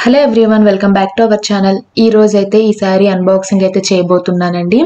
hello everyone welcome back to our channel ఈ రోజు అయితే ఈ శారీ అన్బాక్సింగ్ అయితే చేయబోతున్నానండి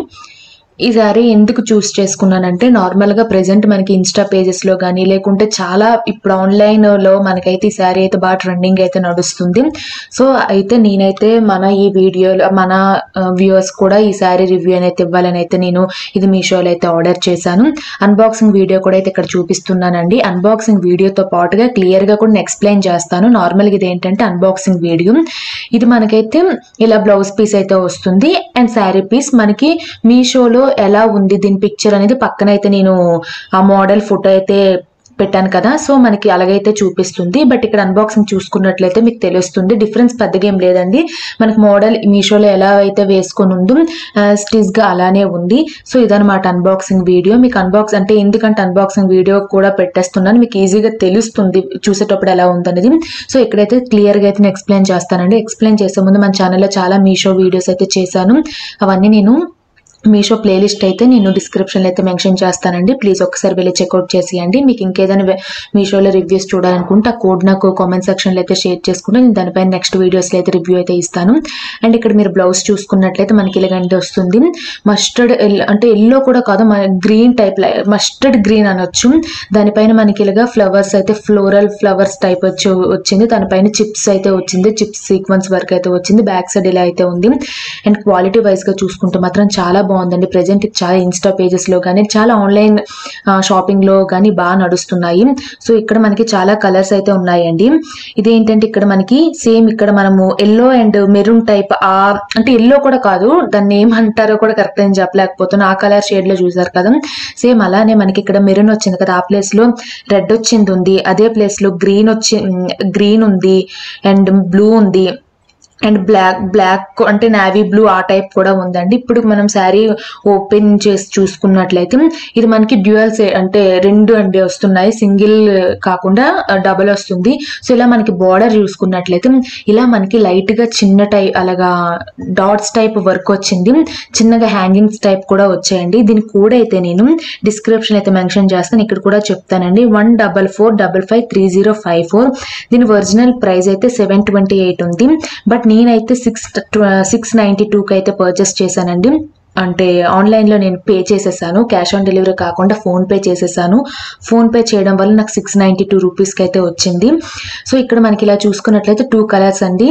ఈ శారీ ఎందుకు చూస్ చేసుకున్నానంటే నార్మల్గా ప్రెజెంట్ మనకి ఇన్స్టా పేజెస్లో కానీ లేకుంటే చాలా ఇప్పుడు ఆన్లైన్లో మనకైతే ఈ శారీ అయితే బాగా ట్రెండింగ్ అయితే నడుస్తుంది సో అయితే నేనైతే మన ఈ వీడియోలో మన వ్యూవర్స్ కూడా ఈ శారీ రివ్యూ అయితే ఇవ్వాలని అయితే నేను ఇది మీషోలో అయితే ఆర్డర్ చేశాను అన్బాక్సింగ్ వీడియో కూడా అయితే ఇక్కడ చూపిస్తున్నానండి అన్బాక్సింగ్ వీడియోతో పాటుగా క్లియర్గా కూడా నేను ఎక్స్ప్లెయిన్ చేస్తాను నార్మల్గా ఇది ఏంటంటే అన్బాక్సింగ్ వీడియో ఇది మనకైతే ఇలా బ్లౌజ్ పీస్ అయితే వస్తుంది అండ్ శారీ పీస్ మనకి మీషోలో ఎలా ఉంది దీని పిక్చర్ అనేది పక్కన అయితే నేను ఆ మోడల్ ఫోటో అయితే పెట్టాను కదా సో మనకి అలాగైతే చూపిస్తుంది బట్ ఇక్కడ అన్బాక్సింగ్ చూసుకున్నట్లయితే మీకు తెలుస్తుంది డిఫరెన్స్ పెద్దగా ఏం లేదండి మనకి మోడల్ మీషోలో ఎలా అయితే వేసుకొని ఉందో స్టిచ్ గా అలానే ఉంది సో ఇదనమాట అన్బాక్సింగ్ వీడియో మీకు అన్బాక్స్ అంటే ఎందుకంటే అన్బాక్సింగ్ వీడియో కూడా పెట్టేస్తున్నాను మీకు ఈజీగా తెలుస్తుంది చూసేటప్పుడు ఎలా ఉందనేది సో ఇక్కడైతే క్లియర్ గా అయితే నేను ఎక్స్ప్లెయిన్ చేస్తానండి ఎక్స్ప్లెయిన్ చేసే ముందు మన ఛానల్లో చాలా మీషో వీడియోస్ అయితే చేశాను అవన్నీ నేను మీషో ప్లేలిస్ట్ అయితే నేను డిస్క్రిప్షన్లో అయితే మెన్షన్ చేస్తానండి ప్లీజ్ ఒకసారి వెళ్ళి చెక్అవుట్ చేసేయండి మీకు ఇంకేదైనా వె- మీషోలో రివ్యూస్ చూడాలనుకుంటే ఆ కోడ్ నాకు కామెంట్ సెక్షన్లో అయితే షేర్ చేసుకుంటే నేను దానిపైన నెక్స్ట్ వీడియోస్లో అయితే రివ్యూ అయితే ఇస్తాను అండ్ ఇక్కడ మీరు బ్లౌజ్ చూసుకున్నట్లయితే మనకి ఇలాగంటే వస్తుంది మస్టర్డ్ అంటే ఎల్లో కూడా కాదు మన గ్రీన్ టైప్ మస్టర్డ్ గ్రీన్ అనొచ్చు దానిపైన మనకి ఇలాగా ఫ్లవర్స్ అయితే ఫ్లోరల్ ఫ్లవర్స్ టైప్ వచ్చి వచ్చింది దానిపైన చిప్స్ అయితే వచ్చింది చిప్స్ సీక్వెన్స్ వర్క్ అయితే వచ్చింది బ్యాక్ సైడ్ ఇలా అయితే ఉంది అండ్ క్వాలిటీ వైజ్ గా చూసుకుంటే మాత్రం చాలా బాగుందండి ప్రెజెంట్ చాలా ఇన్స్టా పేజెస్ లో కానీ చాలా ఆన్లైన్ షాపింగ్ లో కానీ బాగా నడుస్తున్నాయి సో ఇక్కడ మనకి చాలా కలర్స్ అయితే ఉన్నాయండి ఇదేంటంటే ఇక్కడ మనకి సేమ్ ఇక్కడ మనము ఎల్లో అండ్ మెరూన్ టైప్ ఆ అంటే ఎల్లో కూడా కాదు దాన్ని ఏమంటారో కూడా కరెక్ట్ అని చెప్పలేకపోతున్నా ఆ కలర్ షేడ్ లో చూసారు కదా సేమ్ అలానే మనకి ఇక్కడ మెరూన్ వచ్చింది కదా ఆ ప్లేస్ లో రెడ్ వచ్చింది ఉంది అదే ప్లేస్ లో గ్రీన్ వచ్చి గ్రీన్ ఉంది అండ్ బ్లూ ఉంది అండ్ బ్లాక్ బ్లాక్ అంటే నావీ బ్లూ ఆ టైప్ కూడా ఉందండి ఇప్పుడు మనం శారీ ఓపెన్ చేసి చూసుకున్నట్లయితే ఇది మనకి డ్యూయల్ అంటే రెండు అండి వస్తున్నాయి సింగిల్ కాకుండా డబల్ వస్తుంది సో ఇలా మనకి బార్డర్ చూసుకున్నట్లయితే ఇలా మనకి లైట్ గా చిన్న టైప్ అలాగా డాట్స్ టైప్ వర్క్ వచ్చింది చిన్నగా హ్యాంగింగ్స్ టైప్ కూడా వచ్చాయండి దీని కూడా అయితే నేను డిస్క్రిప్షన్ అయితే మెన్షన్ చేస్తాను ఇక్కడ కూడా చెప్తానండి one double four double five three zero five four దీని ఒరిజినల్ ప్రైస్ అయితే సెవెన్ ట్వంటీ ఎయిట్ ఉంది బట్ నేనైతే సిక్స్ సిక్స్ నైంటీ టూకి అయితే పర్చేస్ చేశానండి అంటే ఆన్లైన్లో నేను పే చేసేసాను క్యాష్ ఆన్ డెలివరీ కాకుండా ఫోన్ పే చేసేసాను ఫోన్ పే చేయడం వల్ల నాకు సిక్స్ నైంటీ టూ రూపీస్కి అయితే వచ్చింది సో ఇక్కడ మనకి ఇలా చూసుకున్నట్లయితే టూ కలర్స్ అండి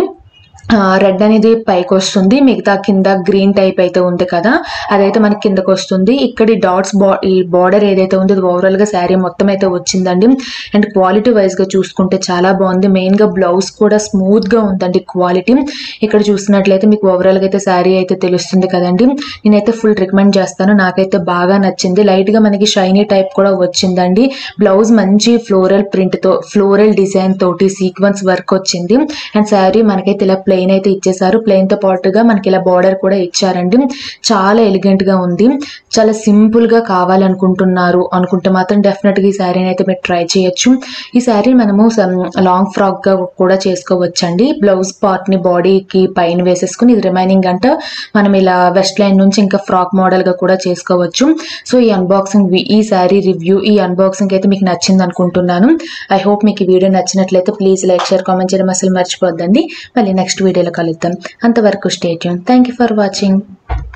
రెడ్ అనేది పైకి వస్తుంది మిగతా కింద గ్రీన్ టైప్ అయితే ఉంది కదా అదైతే మనకి కిందకి వస్తుంది ఇక్కడ ఈ డాట్స్ బా ఈ బార్డర్ ఏదైతే ఉందో అది ఓవరాల్ గా శారీ మొత్తం అయితే వచ్చిందండి అండ్ క్వాలిటీ వైజ్ గా చూసుకుంటే చాలా బాగుంది మెయిన్ గా బ్లౌజ్ కూడా స్మూత్ గా ఉందండి క్వాలిటీ ఇక్కడ చూసినట్లయితే మీకు ఓవరాల్ గా అయితే శారీ అయితే తెలుస్తుంది కదండి నేనైతే ఫుల్ రికమెండ్ చేస్తాను నాకైతే బాగా నచ్చింది లైట్ గా మనకి షైనీ టైప్ కూడా వచ్చిందండి బ్లౌజ్ మంచి ఫ్లోరల్ ప్రింట్ తో ఫ్లోరల్ డిజైన్ తోటి సీక్వెన్స్ వర్క్ వచ్చింది అండ్ శారీ మనకైతే ఇలా ప్లెయిన్ అయితే ఇచ్చేసారు ప్లెయిన్ తో పాటుగా మనకి ఇలా బార్డర్ కూడా ఇచ్చారండి చాలా ఎలిగెంట్ గా ఉంది చాలా సింపుల్ గా కావాలనుకుంటున్నారు అనుకుంటే మాత్రం డెఫినెట్ గా ఈ శారీని అయితే మీరు ట్రై చేయొచ్చు ఈ శారీ మనము లాంగ్ ఫ్రాక్ గా కూడా చేసుకోవచ్చండి బ్లౌజ్ పార్ట్ ని బాడీకి పైన వేసేసుకుని ఇది రిమైనింగ్ అంట మనం ఇలా వెస్ట్ లైన్ నుంచి ఇంకా ఫ్రాక్ మోడల్ గా కూడా చేసుకోవచ్చు సో ఈ అన్బాక్సింగ్ ఈ శారీ రివ్యూ ఈ అన్బాక్సింగ్ అయితే మీకు నచ్చింది అనుకుంటున్నాను ఐ హోప్ మీకు ఈ వీడియో నచ్చినట్లయితే ప్లీజ్ లైక్ షేర్ కామెంట్ చేయడం అసలు మర్చిపోద్దండి మళ్ళీ నెక్స్ట్ వీడియోలో కలుద్దాం అంతవరకు stay tuned thank you for watching